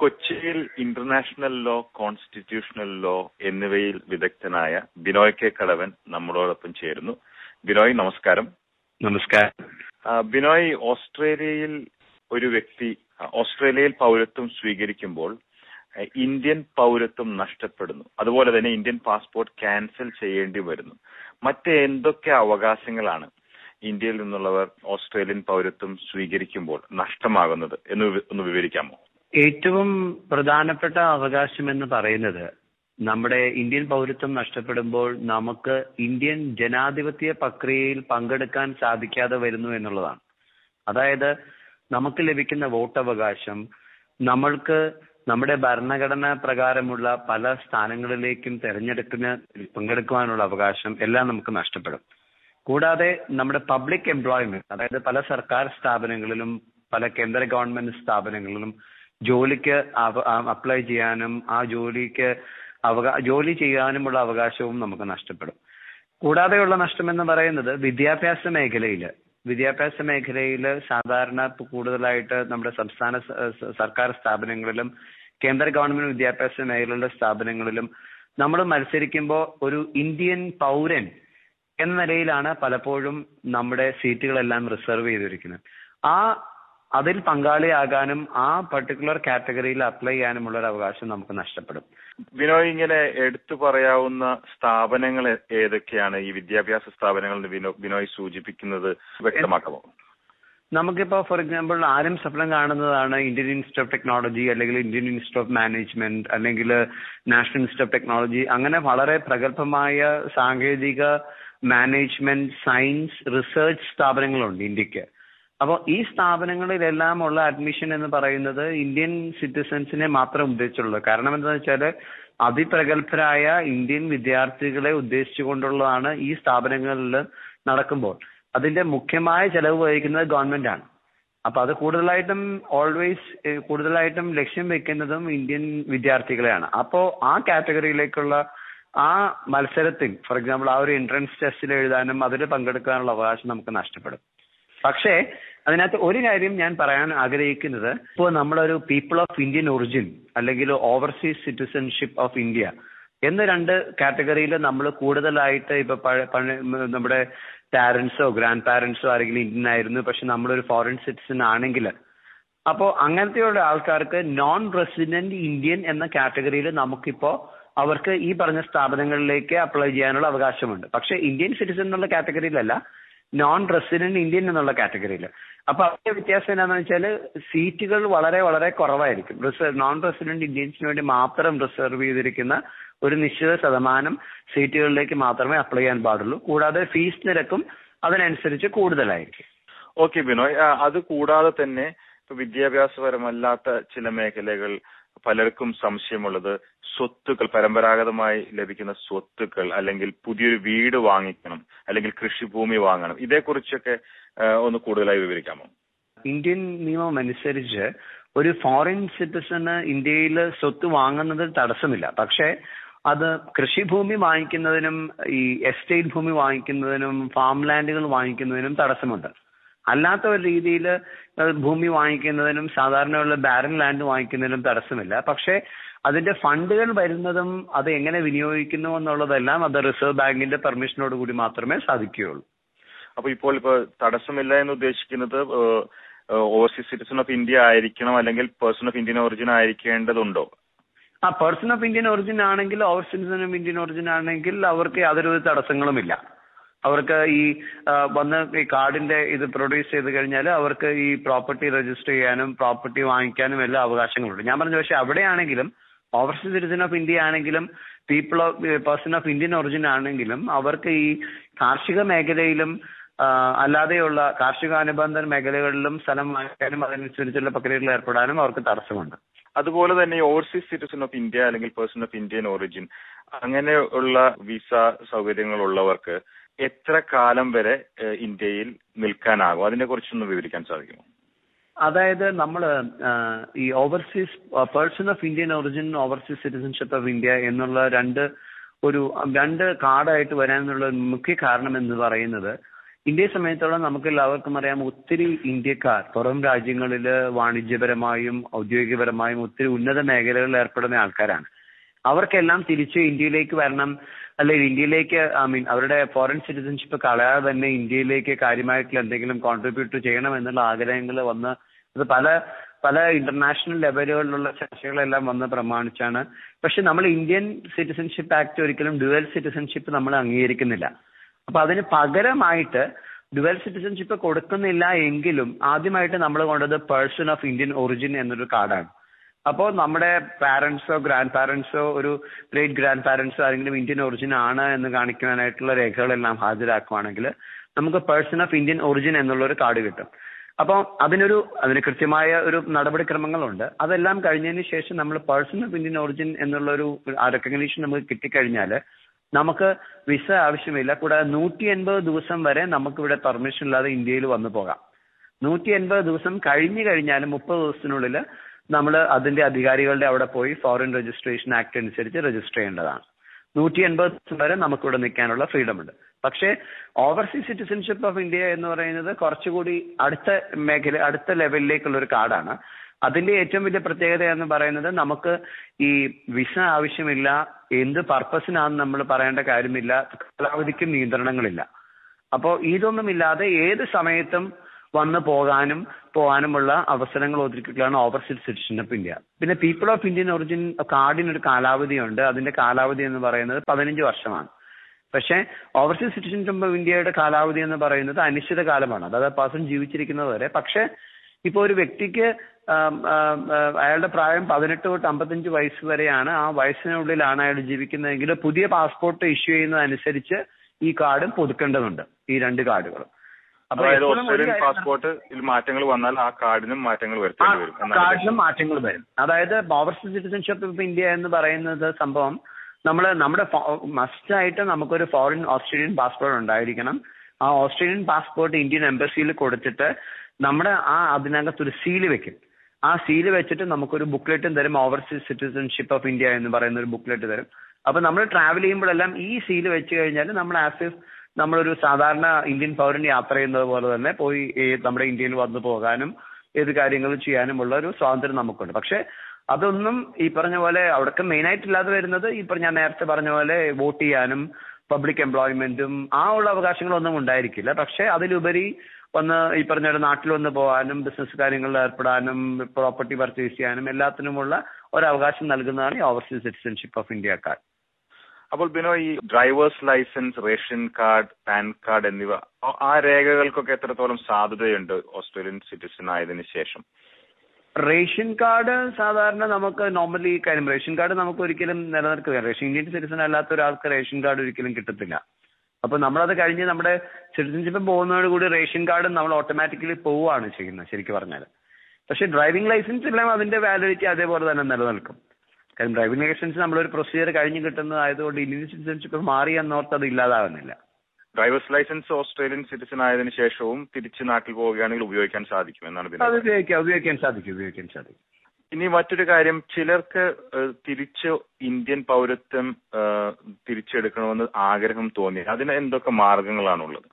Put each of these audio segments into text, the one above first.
കൊച്ചിയിൽ international law constitutional law എന്നിവയിൽ വിദഗ്ധനായ ബിനോയ് കെ കടവൻ നമ്മളോടൊപ്പം ചേരുന്നു ബിനോയ് നമസ്കാരം നമസ്കാരം ആ, ബിനോയ് ഓസ്ട്രേലിയയിൽ ഒരു വ്യക്തി ആ, ഓസ്ട്രേലിയയിൽ പൗരത്വം സ്വീകരിക്കുമ്പോൾ ആ, ഇന്ത്യൻ പൗരത്വം നഷ്ടപ്പെടുന്നു അതുപോലെ തന്നെ ഇന്ത്യൻ പാസ്പോർട്ട് ക്യാൻസൽ ചെയ്യേണ്ടി വരുന്നു മറ്റ് എന്തൊക്കെ അവകാശങ്ങളാണ് ഇന്ത്യയിൽ നിന്നുള്ളവർ ഓസ്ട്രേലിയൻ പൗരത്വം സ്വീകരിക്കുമ്പോൾ നഷ്ടമാകുന്നത് എന്ന് വി- ഒന്ന് വിവരിക്കാമോ ഏറ്റവും പ്രധാനപ്പെട്ട അവകാശം എന്ന് പറയുന്നത് നമ്മുടെ ഇന്ത്യൻ പൗരത്വം നഷ്ടപ്പെടുമ്പോൾ നമുക്ക് ഇന്ത്യൻ ജനാധിപത്യ പ്രക്രിയയിൽ പങ്കെടുക്കാൻ സാധിക്കാതെ വരുന്നു എന്നുള്ളതാണ് അതായത് നമുക്ക് ലഭിക്കുന്ന വോട്ടവകാശം നമ്മൾക്ക് നമ്മുടെ ഭരണഘടന പ്രകാരമുള്ള പല സ്ഥാനങ്ങളിലേക്കും തെരഞ്ഞെടുപ്പിന് പങ്കെടുക്കുവാനുള്ള അവകാശം എല്ലാം നമുക്ക് നഷ്ടപ്പെടും കൂടാതെ നമ്മുടെ പബ്ലിക് എംപ്ലോയ്മെന്റ് അതായത് പല സർക്കാർ സ്ഥാപനങ്ങളിലും പല കേന്ദ്ര ഗവൺമെന്റ് സ്ഥാപനങ്ങളിലും ജോലിക്ക് അപ്ലൈ ചെയ്യാനും ആ ജോലിക്ക് അവകാ ജോലി ചെയ്യാനുമുള്ള അവകാശവും നമുക്ക് നഷ്ടപ്പെടും കൂടാതെയുള്ള നഷ്ടം എന്ന് പറയുന്നത് വിദ്യാഭ്യാസ മേഖലയിൽ വിദ്യാഭ്യാസ മേഖലയിൽ സാധാരണ ഇപ്പൊ കൂടുതലായിട്ട് നമ്മുടെ സംസ്ഥാന സ- സ- സർക്കാർ സ്ഥാപനങ്ങളിലും കേന്ദ്ര ഗവൺമെന്റ് വിദ്യാഭ്യാസ മേഖലയിലുള്ള സ്ഥാപനങ്ങളിലും നമ്മൾ മത്സരിക്കുമ്പോൾ ഒരു ഇന്ത്യൻ പൗരൻ എന്ന നിലയിലാണ് പലപ്പോഴും നമ്മുടെ സീറ്റുകളെല്ലാം റിസർവ് ചെയ്തിരിക്കുന്നത് ആ അതിൽ പങ്കാളിയാകാനും ആ പർട്ടിക്കുലർ കാറ്റഗറിയിൽ അപ്ലൈ ചെയ്യാനുമുള്ള ഒരു അവകാശം നമുക്ക് നഷ്ടപ്പെടും ബിനോയ് ഇങ്ങനെ എടുത്തു പറയാവുന്ന സ്ഥാപനങ്ങൾ ഏ- ഏതൊക്കെയാണ് ഈ വിദ്യാഭ്യാസ സ്ഥാപനങ്ങൾ എന്ന് ബിനോ ബിനോയ് സൂചിപ്പിക്കുന്നത് വ്യക്തമാക്കാമോ നമുക്കിപ്പോ ഫോർ എക്സാമ്പിൾ ആരും സ്വപ്നം കാണുന്നതാണ് ഇന്ത്യൻ ഇൻസ്റ്റിറ്റ്യൂട്ട് ഓഫ് ടെക്നോളജി അല്ലെങ്കിൽ ഇന്ത്യൻ ഇൻസ്റ്റിറ്റ്യൂട്ട് ഓഫ് മാനേജ്മെന്റ് അല്ലെങ്കിൽ നാഷണൽ ഇൻസ്റ്റിറ്റ്യൂട്ട് ഓഫ് ടെക്നോളജി അങ്ങനെ വളരെ പ്രഗത്ഭമായ സാങ്കേതിക മാനേജ്മെന്റ് സയൻസ് റിസർച്ച് സ്ഥാപനങ്ങളുണ്ട് ഇന്ത്യക്ക് അപ്പോൾ ഈ സ്ഥാപനങ്ങളിലെല്ലാം ഉള്ള അഡ്മിഷൻ എന്ന് പറയുന്നത് ഇന്ത്യൻ സിറ്റിസൺസിനെ മാത്രം ഉദ്ദേശിച്ചുള്ളൂ കാരണം എന്താണെന്ന് വെച്ചാൽ അതിപ്രഗത്ഭരായ ഇന്ത്യൻ വിദ്യാർത്ഥികളെ ഉദ്ദേശിച്ചുകൊണ്ടുള്ളതാണ് ഈ സ്ഥാപനങ്ങളിൽ നടക്കുമ്പോൾ അതിന്റെ മുഖ്യമായ ചെലവ് വഹിക്കുന്നത് ഗവൺമെന്റ് ആണ് അപ്പൊ അത് കൂടുതലായിട്ടും ഓൾവേസ് കൂടുതലായിട്ടും ലക്ഷ്യം വെക്കുന്നതും ഇന്ത്യൻ വിദ്യാർത്ഥികളെയാണ് അപ്പോ ആ കാറ്റഗറിയിലേക്കുള്ള ആ മത്സരത്തിൽ ഫോർ എക്സാമ്പിൾ ആ ഒരു എൻട്രൻസ് ടെസ്റ്റിൽ എഴുതാനും അതിൽ പങ്കെടുക്കാനുള്ള അവകാശം നമുക്ക് നഷ്ടപ്പെടും പക്ഷേ അതിനകത്ത് ഒരു കാര്യം ഞാൻ പറയാൻ ആഗ്രഹിക്കുന്നത് ഇപ്പോൾ നമ്മളൊരു പീപ്പിൾ ഓഫ് ഇന്ത്യൻ ഒറിജിൻ അല്ലെങ്കിൽ ഓവർസീസ് സിറ്റിസൺഷിപ്പ് ഓഫ് ഇന്ത്യ എന്ന രണ്ട് കാറ്റഗറിയിൽ നമ്മൾ കൂടുതലായിട്ട് ഇപ്പൊ പഴ- പഴ- നമ്മുടെ പാരന്റ്സോ ഗ്രാൻഡ് പാരന്റ്സോ ആരെങ്കിലും ഇന്ത്യൻ ആയിരുന്നു പക്ഷെ നമ്മളൊരു ഫോറിൻ സിറ്റിസൺ ആണെങ്കിൽ അപ്പോ അങ്ങനത്തെയുള്ള ആൾക്കാർക്ക് നോൺ റെസിഡന്റ് ഇന്ത്യൻ എന്ന കാറ്റഗറിയിൽ നമുക്കിപ്പോ അവർക്ക് ഈ പറഞ്ഞ സ്ഥാപനങ്ങളിലേക്ക് അപ്ലൈ ചെയ്യാനുള്ള അവകാശമുണ്ട് പക്ഷെ ഇന്ത്യൻ സിറ്റിസൺ എന്നുള്ള കാറ്റഗറിയിലല്ല നോൺ റെസിഡന്റ് ഇന്ത്യൻ എന്നുള്ള കാറ്റഗറിയിൽ അപ്പൊ അതിന്റെ വ്യത്യാസം എന്താണെന്ന് വെച്ചാൽ സീറ്റുകൾ വളരെ വളരെ കുറവായിരിക്കും നോൺ റെസിഡന്റ് ഇന്ത്യൻസിന് വേണ്ടി മാത്രം റിസർവ് ചെയ്തിരിക്കുന്ന ഒരു നിശ്ചിത ശതമാനം സീറ്റുകളിലേക്ക് മാത്രമേ അപ്ലൈ ചെയ്യാൻ പാടുള്ളൂ കൂടാതെ ഫീസ് നിരക്കും അതിനനുസരിച്ച് കൂടുതലായിരിക്കും ഓക്കെ ബിനോയ് ആ, അത് കൂടാതെ തന്നെ ഇപ്പൊ വിദ്യാഭ്യാസപരമല്ലാത്ത ചില മേഖലകൾ പലർക്കും സംശയമുള്ളത് സ്വത്തുക്കൾ പരമ്പരാഗതമായി ലഭിക്കുന്ന സ്വത്തുക്കൾ അല്ലെങ്കിൽ പുതിയൊരു വീട് വാങ്ങിക്കണം അല്ലെങ്കിൽ കൃഷിഭൂമി വാങ്ങണം ഇതേക്കുറിച്ചൊക്കെ ആ, ഒന്ന് കൂടുതലായി വിവരിക്കാമോ ഇന്ത്യൻ നിയമം അനുസരിച്ച് ഒരു ഫോറിൻ സിറ്റിസണ് ഇന്ത്യയിൽ സ്വത്ത് വാങ്ങുന്നതിൽ തടസ്സമില്ല പക്ഷേ അത് കൃഷിഭൂമി വാങ്ങിക്കുന്നതിനും ഈ എസ്റ്റേറ്റ് ഭൂമി വാങ്ങിക്കുന്നതിനും ഫാം ലാൻഡുകൾ വാങ്ങിക്കുന്നതിനും തടസ്സമുണ്ട് അല്ലാത്ത ഒരു രീതിയിൽ ഭൂമി വാങ്ങിക്കുന്നതിനും സാധാരണയുള്ള ബാരൻ ലാൻഡ് വാങ്ങിക്കുന്നതിനും തടസ്സമില്ല പക്ഷേ അതിന്റെ ഫണ്ടുകൾ വരുന്നതും അത് എങ്ങനെ വിനിയോഗിക്കുന്നു എന്നുള്ളതെല്ലാം അത് റിസർവ് ബാങ്കിന്റെ പെർമിഷനോട് കൂടി മാത്രമേ സാധിക്കുകയുള്ളൂ അപ്പൊ ഇപ്പോൾ ഇപ്പൊ തടസ്സമില്ല എന്ന് ഉദ്ദേശിക്കുന്നത് ഓവർസീസ് സിറ്റിസൺ ഓഫ് ഇന്ത്യ ആയിരിക്കണം അല്ലെങ്കിൽ പേഴ്സൺ ഓഫ് ഇന്ത്യൻ ഒറിജിൻ ആയിരിക്കേണ്ടതുണ്ടോ ആ പേഴ്സൺ ഓഫ് ഇന്ത്യൻ ഒറിജിൻ ആണെങ്കിൽ over citizen of Indian origin ആണെങ്കിൽ അവർക്ക് യാതൊരു തടസ്സങ്ങളുമില്ല അവർക്ക് ഈ ആ, വന്ന് ഈ കാർഡിന്റെ ഇത് പ്രൊഡ്യൂസ് ചെയ്ത് കഴിഞ്ഞാൽ അവർക്ക് ഈ പ്രോപ്പർട്ടി രജിസ്റ്റർ ചെയ്യാനും പ്രോപ്പർട്ടി വാങ്ങിക്കാനും എല്ലാ അവകാശങ്ങളുണ്ട് ഞാൻ പറഞ്ഞു പക്ഷെ അവിടെയാണെങ്കിലും ഓവർസീസ് സിറ്റിസൺ ഓഫ് ഇന്ത്യ ആണെങ്കിലും people of person of Indian origin ആണെങ്കിലും അവർക്ക് ഈ കാർഷിക മേഖലയിലും ആ, അല്ലാതെയുള്ള കാർഷികാനുബന്ധ മേഖലകളിലും സ്ഥലം വാങ്ങിക്കാനും അതനുസരിച്ചുള്ള പ്രക്രിയകളിൽ ഏർപ്പെടാനും അവർക്ക് തടസ്സമുണ്ട് അതുപോലെ തന്നെ ഈ ഓവർസീസ് സിറ്റിസൺ ഓഫ് ഇന്ത്യ അല്ലെങ്കിൽ പേഴ്സൺ ഓഫ് ഇന്ത്യൻ ഒറിജിൻ അങ്ങനെയുള്ള വിസ സൗകര്യങ്ങളുള്ളവർക്ക് എത്ര കാലം വരെ ഏഹ്, ഇന്ത്യയിൽ നിൽക്കാനാകും അതിനെ കുറിച്ചൊന്ന് വിവരിക്കാൻ സാധിക്കുമോ അതായത് നമ്മൾ ഈ overseas person of Indian origin overseas citizenship of India എന്നുള്ള രണ്ട് ഒരു രണ്ട് കാർഡായിട്ട് വരാനുള്ള മുഖ്യ കാരണം എന്ന് പറയുന്നത് ഇന്ത്യയെ സംബന്ധിച്ചോളം നമുക്ക് എല്ലാവർക്കും അറിയാം ഒത്തിരി ഇന്ത്യക്കാർ പുറം രാജ്യങ്ങളിൽ വാണിജ്യപരമായും ഔദ്യോഗികപരമായും ഒത്തിരി ഉന്നത മേഖലകളിൽ ഏർപ്പെടുന്ന ആൾക്കാരാണ് അവർക്കെല്ലാം തിരിച്ച് ഇന്ത്യയിലേക്ക് വരണം അല്ലെങ്കിൽ ഇന്ത്യയിലേക്ക് ഐ മീൻ അവരുടെ ഫോറിൻ സിറ്റിസൺഷിപ്പ് കളയാതെ തന്നെ ഇന്ത്യയിലേക്ക് കാര്യമായിട്ടുള്ള എന്തെങ്കിലും കോൺട്രിബ്യൂട്ട് ചെയ്യണം എന്നുള്ള ആഗ്രഹങ്ങൾ വന്ന് അത് പല പല ഇന്റർനാഷണൽ ലെവലുകളിലുള്ള ചർച്ചകളെല്ലാം വന്ന് പ്രമാണിച്ചാണ് പക്ഷെ നമ്മൾ ഇന്ത്യൻ സിറ്റിസൺഷിപ്പ് ആക്ട് ഒരിക്കലും ഡുവൽ സിറ്റിസൺഷിപ്പ് നമ്മൾ അംഗീകരിക്കുന്നില്ല അപ്പൊ അതിന് പകരമായിട്ട് ഡുവൽ സിറ്റിസൺഷിപ്പ് കൊടുക്കുന്നില്ല എങ്കിലും ആദ്യമായിട്ട് നമ്മൾ കൊണ്ടത് പേഴ്സൺ ഓഫ് ഇന്ത്യൻ ഒറിജിൻ എന്നൊരു കാർഡാണ് അപ്പോൾ നമ്മുടെ പാരന്റ്സോ ഗ്രാൻഡ് പാരന്റ്സോ ഒരു ഗ്രേറ്റ് ഗ്രാൻഡ് പാരന്റ്സോ ആരെങ്കിലും ഇന്ത്യൻ ഒറിജിൻ ആണ് എന്ന് കാണിക്കാനായിട്ടുള്ള രേഖകളെല്ലാം ഹാജരാക്കുവാണെങ്കിൽ നമുക്ക് പേഴ്സൺ ഓഫ് ഇന്ത്യൻ ഒറിജിൻ എന്നുള്ള ഒരു കാർഡ് കിട്ടും അപ്പോൾ അതിനൊരു അതിന് കൃത്യമായ ഒരു നടപടിക്രമങ്ങളുണ്ട് അതെല്ലാം കഴിഞ്ഞതിന് ശേഷം നമ്മൾ പേഴ്സൺ ഓഫ് ഇന്ത്യൻ ഒറിജിൻ എന്നുള്ള ഒരു റെക്കഗ്നീഷൻ നമുക്ക് കിട്ടിക്കഴിഞ്ഞാൽ നമുക്ക് വിസ ആവശ്യമില്ല കൂടാതെ നൂറ്റി എൺപത് ദിവസം വരെ നമുക്ക് ഇവിടെ പെർമിഷൻ ഇല്ലാതെ ഇന്ത്യയിൽ വന്നു പോകാം നൂറ്റി എൺപത് ദിവസം കഴിഞ്ഞു കഴിഞ്ഞാൽ മുപ്പത് ദിവസത്തിനുള്ളിൽ നമ്മൾ അതിന്റെ അധികാരികളുടെ അവിടെ പോയി ഫോറിൻ രജിസ്ട്രേഷൻ ആക്ട് അനുസരിച്ച് രജിസ്റ്റർ ചെയ്യേണ്ടതാണ് നൂറ്റി എൺപത് ദിവസം വരെ നമുക്കിവിടെ നിൽക്കാനുള്ള ഫ്രീഡം ഉണ്ട് പക്ഷേ ഓവർസീസ് സിറ്റിസൺഷിപ്പ് ഓഫ് ഇന്ത്യ എന്ന് പറയുന്നത് കുറച്ചുകൂടി അടുത്ത മേഖല അടുത്ത ലെവലിലേക്കുള്ള ഒരു കാർഡാണ് അതിന്റെ ഏറ്റവും വലിയ പ്രത്യേകത എന്ന് പറയുന്നത് നമുക്ക് ഈ വിസ ആവശ്യമില്ല എന്ത് പർപ്പസിനാണെന്ന് നമ്മൾ പറയേണ്ട കാര്യമില്ല കാലാവധിക്കും നിയന്ത്രണങ്ങളില്ല അപ്പോൾ ഇതൊന്നുമില്ലാതെ ഏത് സമയത്തും വന്ന് പോകാനും പോകാനുമുള്ള അവസരങ്ങൾ ഒതുക്കുകയാണ് ഓവർസീസ് സിറ്റിസൺഷിപ്പ് ഇന്ത്യ പിന്നെ പീപ്പിൾ ഓഫ് ഇന്ത്യൻ ഒറിജിൻ കാർഡിന് ഒരു കാലാവധിയുണ്ട് അതിന്റെ കാലാവധി എന്ന് പറയുന്നത് പതിനഞ്ച് വർഷമാണ് പക്ഷേ ഓവർസീസ് സിറ്റിസൺഷിപ്പ് ഓഫ് ഇന്ത്യയുടെ കാലാവധി എന്ന് പറയുന്നത് അനിശ്ചിത കാലമാണ് അതായത് പേഴ്സൺ ജീവിച്ചിരിക്കുന്നത് വരെ പക്ഷേ ഇപ്പോൾ ഒരു വ്യക്തിക്ക് അയാളുടെ പ്രായം പതിനെട്ട് തൊട്ട് അമ്പത്തഞ്ച് വയസ്സ് വരെയാണ് ആ വയസ്സിനുള്ളിലാണ് അയാൾ ജീവിക്കുന്നതെങ്കിൽ പുതിയ പാസ്പോർട്ട് ഇഷ്യൂ ചെയ്യുന്നതനുസരിച്ച് ഈ കാർഡും പുതുക്കേണ്ടതുണ്ട് ഈ രണ്ട് കാർഡുകളും അതായത് ഓസ്ട്രേലിയൻ പാസ്പോർട്ടിൽ മാറ്റങ്ങൾ വന്നാൽ ആ കാർഡിനും മാറ്റങ്ങൾ വരുത്തേണ്ടി വരും കാർഡിനും മാറ്റങ്ങൾ വരും അതായത് ഓവർസീസ് സിറ്റിസൺഷിപ്പ് ഓഫ് ഇന്ത്യ എന്ന് പറയുന്നത് സംഭവം നമ്മൾ നമ്മുടെ മസ്റ്റ് ആയിട്ട് നമുക്കൊരു ഫോറിൻ ഓസ്ട്രേലിയൻ പാസ്പോർട്ട് ഉണ്ടായിരിക്കണം ആ ഓസ്ട്രേലിയൻ പാസ്പോർട്ട് ഇന്ത്യൻ എംബസിയിൽ കൊടുത്തിട്ട് നമ്മുടെ ആ അതിനകത്ത് ഒരു സീല് വെക്കും ആ സീല് വെച്ചിട്ട് നമുക്കൊരു ബുക്ക്ലെറ്റും തരും ഓവർസീസ് സിറ്റിസൺഷിപ്പ് ഓഫ് ഇന്ത്യ എന്ന് പറയുന്ന ഒരു ബുക്ക്ലെറ്റ് തരും അപ്പൊ നമ്മൾ ട്രാവൽ ചെയ്യുമ്പോഴെല്ലാം ഈ സീല് വെച്ച് കഴിഞ്ഞാൽ നമ്മൾ ആസ് ഇഫ് നമ്മളൊരു സാധാരണ ഇന്ത്യൻ പൗരൻ യാത്ര ചെയ്യുന്നത് പോലെ തന്നെ പോയി നമ്മുടെ ഇന്ത്യയിൽ വന്നു പോകാനും ഏത് കാര്യങ്ങളും ചെയ്യാനുമുള്ള ഒരു സ്വാതന്ത്ര്യം നമുക്കുണ്ട് പക്ഷെ അതൊന്നും ഈ പറഞ്ഞ പോലെ അവിടൊക്കെ മെയിൻ ആയിട്ടില്ലാതെ വരുന്നത് ഈ ഞാൻ നേരത്തെ പറഞ്ഞ പോലെ വോട്ട് ചെയ്യാനും പബ്ലിക് എംപ്ലോയ്മെന്റും ആ ഉള്ള അവകാശങ്ങളൊന്നും ഉണ്ടായിരിക്കില്ല പക്ഷെ അതിലുപരി വന്ന് ഈ പറഞ്ഞ പോലെ നാട്ടിൽ വന്ന് പോകാനും ബിസിനസ് കാര്യങ്ങളിൽ ഏർപ്പെടാനും പ്രോപ്പർട്ടി പർച്ചേസ് ചെയ്യാനും എല്ലാത്തിനുമുള്ള ഒരു അവകാശം നൽകുന്നതാണ് ഈ overseas citizenship of India card അപ്പോൾ ബിനോ ഈ driver's licence ration card PAN card എന്നിവ ആ രേഖകൾക്കൊക്കെ എത്രത്തോളം സാധുതയുണ്ട് ഓസ്ട്രേലിയൻ സിറ്റിസൺ ആയതിനു ശേഷം റേഷൻ കാർഡ് സാധാരണ നമുക്ക് നോർമലി കാര്യം റേഷൻ കാർഡ് നമുക്ക് ഒരിക്കലും നിലനിർത്തുക റേഷൻ ഇന്ത്യൻ സിറ്റിസൺ അല്ലാത്ത ഒരാൾക്ക് റേഷൻ കാർഡ് ഒരിക്കലും കിട്ടത്തില്ല അപ്പൊ നമ്മളത് കഴിഞ്ഞ് നമ്മുടെ സിറ്റിസൺഷിപ്പ് പോകുന്നതോട് കൂടി റേഷൻ കാർഡ് നമ്മൾ ഓട്ടോമാറ്റിക്കലി പോവുകയാണ് ചെയ്യുന്നത് ശരിക്കും പറഞ്ഞാൽ പക്ഷെ ഡ്രൈവിംഗ് ലൈസൻസ് എല്ലാം അതിന്റെ വാലിഡിറ്റി അതേപോലെ തന്നെ നിലനിൽക്കും കാരണം ഡ്രൈവിംഗ് ലൈസൻസ് നമ്മളൊരു പ്രൊസീജിയർ കഴിഞ്ഞ് കിട്ടുന്നതായതുകൊണ്ട് ഇന്ത്യൻ സിറ്റിസൺഷിപ്പ് മാറി എന്നോർത്ത് അത് ഇല്ലാതാവുന്നില്ല ഡ്രൈവേഴ്സ് ലൈസൻസ് ഓസ്ട്രേലിയൻ സിറ്റിസൺ ആയതിനു ശേഷവും തിരിച്ച് നാട്ടിൽ പോവുകയാണെങ്കിൽ ഉപയോഗിക്കാൻ സാധിക്കും എന്നാണ് അത് ഉപയോഗിക്കാം ഉപയോഗിക്കാൻ സാധിക്കും ഉപയോഗിക്കാൻ സാധിക്കും ഇനി മറ്റൊരു കാര്യം ചിലർക്ക് തിരിച്ച് ഇന്ത്യൻ പൗരത്വം തിരിച്ചെടുക്കണമെന്ന് ആഗ്രഹം തോന്നി അതിന് എന്തൊക്കെ മാർഗങ്ങളാണുള്ളത്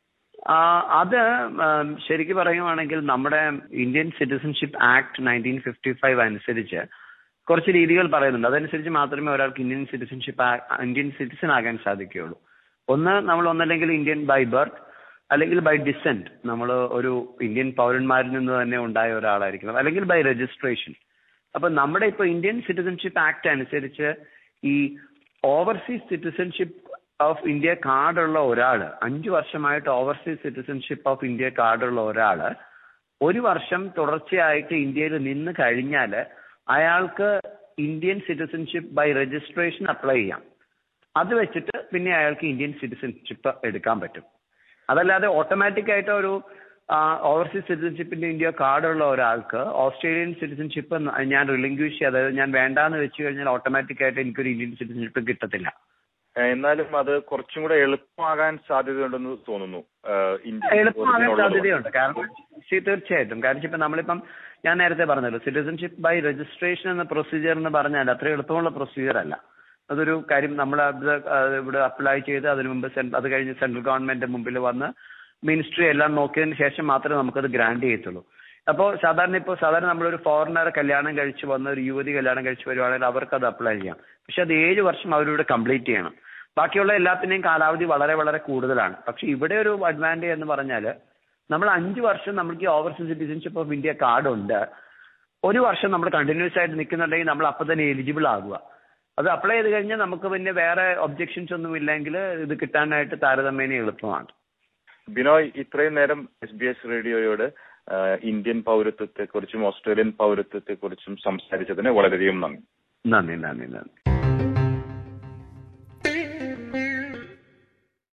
അത് ശരിക്കും പറയുവാണെങ്കിൽ നമ്മുടെ Indian citizenship act nineteen fifty five അനുസരിച്ച് കുറച്ച് രീതികൾ പറയുന്നുണ്ട് അതനുസരിച്ച് മാത്രമേ ഒരാൾക്ക് ഇന്ത്യൻ സിറ്റിസൺഷിപ്പ് ഇന്ത്യൻ സിറ്റിസൺ ആകാൻ സാധിക്കുകയുള്ളൂ ഒന്ന് നമ്മൾ ഒന്നല്ലെങ്കിൽ ഇന്ത്യൻ ബൈ ബർത്ത് അല്ലെങ്കിൽ ബൈ ഡിസെന്റ് നമ്മൾ ഒരു ഇന്ത്യൻ പൗരന്മാരിൽ നിന്ന് തന്നെ ഉണ്ടായ ഒരാളായിരിക്കണം അല്ലെങ്കിൽ ബൈ രജിസ്ട്രേഷൻ അപ്പൊ നമ്മുടെ ഇപ്പൊ ഇന്ത്യൻ സിറ്റിസൺഷിപ്പ് ആക്ട് അനുസരിച്ച് ഈ ഓവർസീസ് സിറ്റിസൺഷിപ്പ് ഓഫ് ഇന്ത്യ കാർഡുള്ള ഒരാള് അഞ്ചു വർഷമായിട്ട് ഓവർസീസ് സിറ്റിസൺഷിപ്പ് ഓഫ് ഇന്ത്യ കാർഡുള്ള ഒരാള് ഒരു വർഷം തുടർച്ചയായിട്ട് ഇന്ത്യയിൽ നിന്ന് കഴിഞ്ഞാൽ അയാൾക്ക് Indian citizenship by registration apply ചെയ്യാം അത് വെച്ചിട്ട് പിന്നെ അയാൾക്ക് ഇന്ത്യൻ സിറ്റിസൺഷിപ്പ് എടുക്കാൻ പറ്റും അതല്ലാതെ ഓട്ടോമാറ്റിക് ആയിട്ട് ഒരു ഓവർസീസ് സിറ്റിസൺഷിപ്പിന്റെ ഇന്ത്യ കാർഡുള്ള ഒരാൾക്ക് ഓസ്ട്രേലിയൻ സിറ്റിസൺഷിപ്പ് ഞാൻ റിലിംഗ്വിഷ് അതായത് ഞാൻ വേണ്ടാന്ന് വെച്ച് കഴിഞ്ഞാൽ ഓട്ടോമാറ്റിക് ആയിട്ട് എനിക്കൊരു ഇന്ത്യൻ സിറ്റിസൺഷിപ്പ് കിട്ടത്തില്ല എന്നാലും അത് കുറച്ചും കൂടെ എളുപ്പമാകാൻ സാധ്യതയുണ്ടെന്ന് തോന്നുന്നു എളുപ്പമാകാൻ സാധ്യതയുണ്ട് കാരണം തീർച്ചയായിട്ടും കാരണം ഇപ്പൊ നമ്മളിപ്പം ഞാൻ നേരത്തെ പറഞ്ഞല്ലോ സിറ്റിസൺഷിപ്പ് ബൈ രജിസ്ട്രേഷൻ എന്ന പ്രൊസീജിയർ എന്ന് പറഞ്ഞാൽ അത്ര എളുപ്പമുള്ള പ്രൊസീജിയർ അല്ല അതൊരു കാര്യം നമ്മൾ അത് ഇവിടെ അപ്ലൈ ചെയ്ത് അതിനു മുമ്പ് അത് കഴിഞ്ഞ് സെൻട്രൽ ഗവൺമെന്റ് മുമ്പിൽ വന്ന് മിനിസ്ട്രി എല്ലാം നോക്കിയതിന് ശേഷം മാത്രമേ നമുക്കത് ഗ്രാൻഡ് ചെയ്യത്തുള്ളൂ അപ്പോൾ സാധാരണ ഇപ്പോൾ സാധാരണ നമ്മളൊരു ഫോറിനർ കല്യാണം കഴിച്ച് വന്ന ഒരു യുവതി കല്യാണം കഴിച്ച് വരുവാണെങ്കിൽ അവർക്ക് അത് അപ്ലൈ ചെയ്യാം പക്ഷെ അത് ഏഴ് വർഷം അവരിവിടെ കംപ്ലീറ്റ് ചെയ്യണം ബാക്കിയുള്ള എല്ലാത്തിന്റെയും കാലാവധി വളരെ വളരെ കൂടുതലാണ് പക്ഷെ ഇവിടെ ഒരു അഡ്വാൻറ്റേജ് എന്ന് പറഞ്ഞാൽ നമ്മൾ അഞ്ച് വർഷം നമുക്ക് overseas citizenship of India card ഉണ്ട് ഒരു വർഷം നമ്മൾ കണ്ടിന്യൂസ് ആയിട്ട് നിൽക്കുന്നുണ്ടെങ്കിൽ നമ്മൾ അപ്പം തന്നെ എലിജിബിൾ ആകുക അത് അപ്ലൈ ചെയ്ത് കഴിഞ്ഞാൽ നമുക്ക് പിന്നെ വേറെ ഒബ്ജെക്ഷൻസ് ഒന്നും ഇല്ലെങ്കിൽ ഇത് കിട്ടാനായിട്ട് താരതമ്യേന എളുപ്പമാണ് ബിനോയ് ഇത്രയും നേരം എസ് ബി എസ് റേഡിയോയോട് ആ, ഇന്ത്യൻ പൗരത്വത്തെക്കുറിച്ചും ഓസ്ട്രേലിയൻ പൗരത്വത്തെക്കുറിച്ചും സംസാരിച്ചതിന് വളരെയധികം നന്ദി നന്ദി നന്ദി നന്ദി